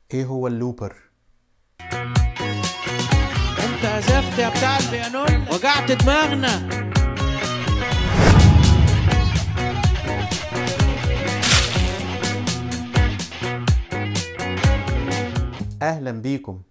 ايه هو اللوبر انت عزفت يا بتاع البيانون وجعت دماغنا اهلا بيكم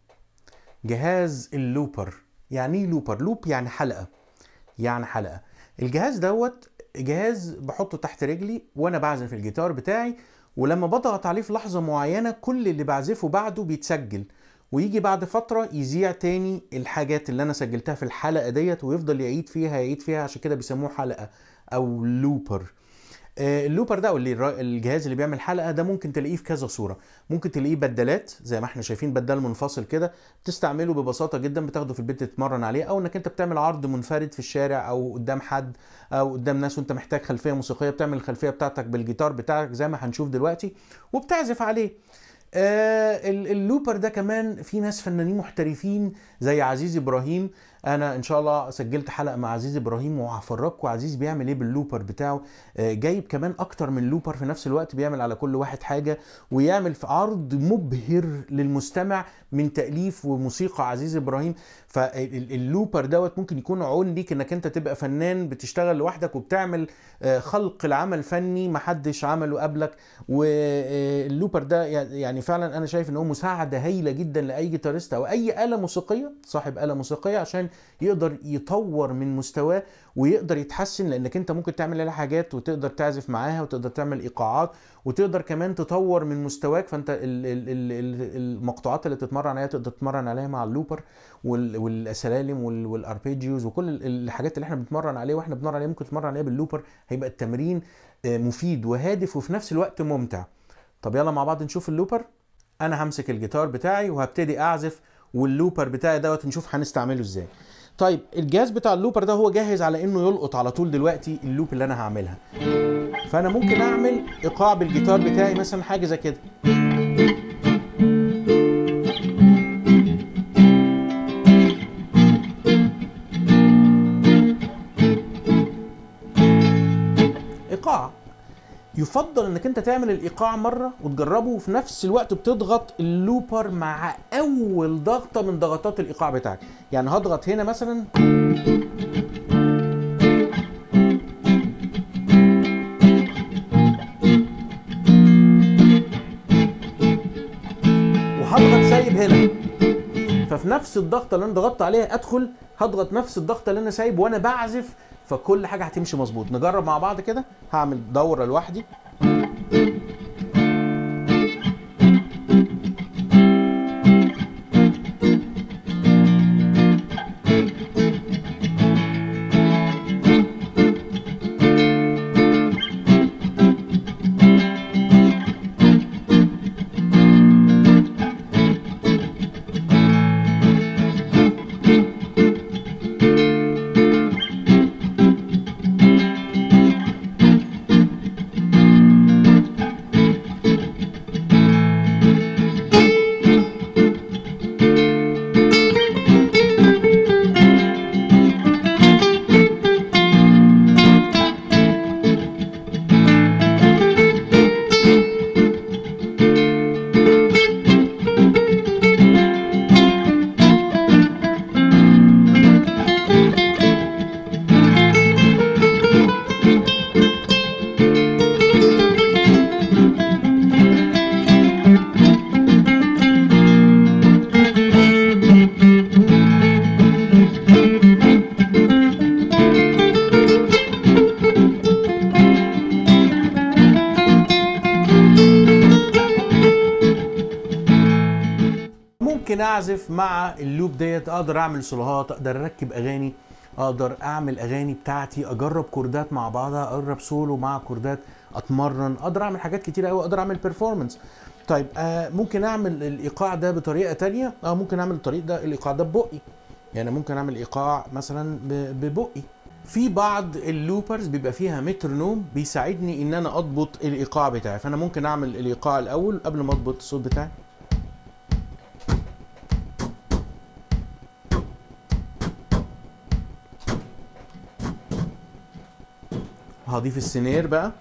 جهاز اللوبر يعني ايه لوبر لوب يعني حلقه يعني حلقه الجهاز دوت جهاز بحطه تحت رجلي وانا بعزف الجيتار بتاعي ولما بضغط عليه في لحظه معينه كل اللي بعزفه بعده بيتسجل ويجي بعد فتره يذيع تاني الحاجات اللي انا سجلتها في الحلقه ديت ويفضل يعيد فيها يعيد فيها عشان كده بيسموه حلقه او لوبر آه، اللوبر ده واللي الر- الجهاز اللي بيعمل حلقه ده ممكن تلاقيه في كذا صوره ممكن تلاقيه بدلات زي ما احنا شايفين بدال منفصل كده بتستعمله ببساطه جدا بتاخده في البيت تتمرن عليه او انك انت بتعمل عرض منفرد في الشارع او قدام حد او قدام ناس وانت محتاج خلفيه موسيقيه بتعمل الخلفيه بتاعتك بالجيتار بتاعك زي ما هنشوف دلوقتي وبتعزف عليه آه ال- اللوبر ده كمان في ناس فنانين محترفين زي عزيز ابراهيم انا ان شاء الله سجلت حلقه مع عزيز ابراهيم وهفرجكم عزيز بيعمل ايه باللوبر بتاعه آه جايب كمان اكتر من لوبر في نفس الوقت بيعمل على كل واحد حاجه ويعمل في عرض مبهر للمستمع من تاليف وموسيقى عزيز ابراهيم فاللوبر دوت ممكن يكون عون ليك انك انت تبقى فنان بتشتغل لوحدك وبتعمل آه، خلق العمل فني محدش عمله قبلك واللوبر ده يعني فعلا انا شايف ان هو مساعده هايله جدا لاي جيتاريست او اي اله موسيقيه صاحب اله موسيقيه عشان يقدر يطور من مستواه ويقدر يتحسن لانك انت ممكن تعمل عليها حاجات وتقدر تعزف معاها وتقدر تعمل ايقاعات وتقدر كمان تطور من مستواك فانت ال- ال- ال- ال- المقطوعات اللي تتمرن عليها تقدر تتمرن عليها مع اللوبر وال- والسلالم وال- والاربيجيوز وكل ال- الحاجات اللي احنا بنتمرن عليها واحنا بنتمرن عليها ممكن تتمرن عليها باللوبر هيبقى التمرين آه، مفيد وهادف وفي نفس الوقت ممتع طب يلا مع بعض نشوف اللوبر انا همسك الجيتار بتاعي وهبتدي اعزف واللوبر بتاعي دوت نشوف هنستعمله ازاي طيب الجهاز بتاع اللوبر ده هو جاهز على انه يلقط على طول دلوقتي اللوب اللي انا هعملها فانا ممكن اعمل ايقاع بالجيتار بتاعي مثلا حاجه زي كده ايقاع يفضل انك انت تعمل الايقاع مره وتجربه وفي نفس الوقت بتضغط اللوبر مع اول ضغطه من ضغطات الايقاع بتاعك يعني هضغط هنا مثلا وهضغط سايب هنا ففي نفس الضغطه اللي انا ضغطت عليها ادخل هضغط نفس الضغطه اللي انا سايب وانا بعزف فكل حاجه هتمشي مظبوط نجرب مع بعض كده هعمل دوره لوحدي ممكن اعزف مع اللوب ديت اقدر اعمل صلوهات اقدر اركب اغاني اقدر اعمل اغاني بتاعتي اجرب كوردات مع بعضها اجرب سولو مع كوردات اتمرن اقدر اعمل حاجات كتير قوي اقدر اعمل بيرفورمانس طيب آه ممكن اعمل الايقاع ده بطريقه تانية اه ممكن اعمل الطريق ده الايقاع ده ببقي يعني ممكن اعمل ايقاع مثلا ب- ببقي في بعض اللوبرز بيبقى فيها مترنوم بيساعدني ان انا اضبط الايقاع بتاعي فانا ممكن اعمل الايقاع الاول قبل ما اضبط الصوت بتاعي هضيف السنير بقى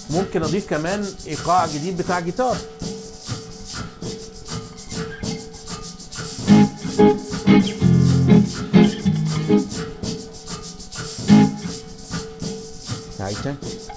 ممكن اضيف كمان ايقاع جديد بتاع جيتار نعيد تاني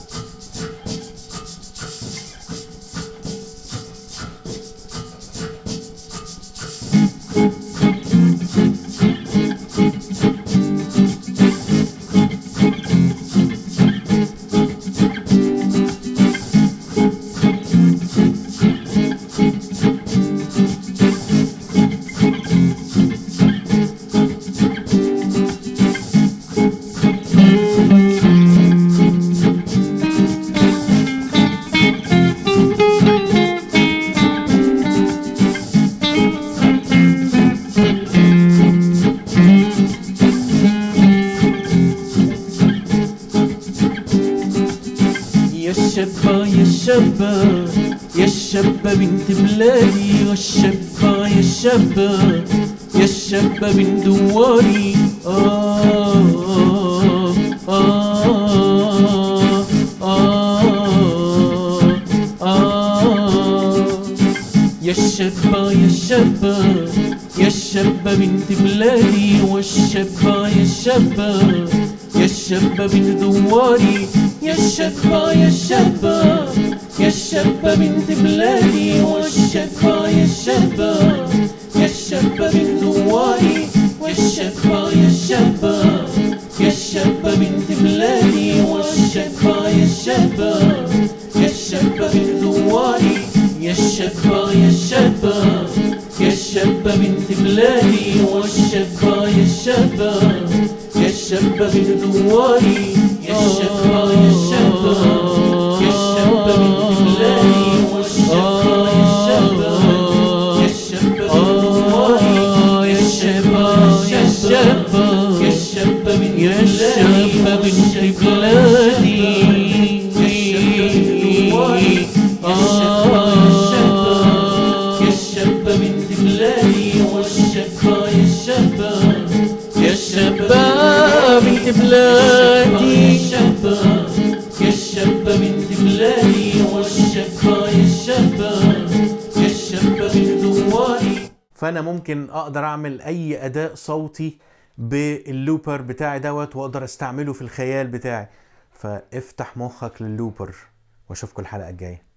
يا الشابة يا الشابة يا الشابة بنت بلادي يا الشابة يا الشابة يا الشابة بنت دواري آه آه آه آه آه يا الشابة يا الشابة يا الشابة بنت بلادي والشابة يا الشابة يا الشابة بنت دواري يا الشابة يا الشابة يا الشابة بنت بلادي والشابة يا الشابة يا الشابة بنت دواري والشابة يا الشابة يا الشابة بنت بلادي والشابة يا الشابة يا الشابة بنت دواري يا الشابة يا الشابة يا الشابة بنت بلادي والشابة يا الشابة يا الشابة بنت دواري يا الشابة يا الشابة يا الشابة بنت بلادي والشابة يا الشابة يا الشابة بنت دواري يا الشابة يا الشابة يا الشابة بنت يا الشابة بنت بلادي يا الشابة بنت بلادي والشابة يا الشابة يا الشابة بنت بلادي يا الشابة يا الشابة بنت بلادي والشابة يا الشابة يا الشابة بنت دواري فانا ممكن اقدر اعمل اي اداء صوتي باللوبر بتاعي دوت واقدر استعمله في الخيال بتاعي فافتح مخك لللوبر واشوفكم الحلقه الجايه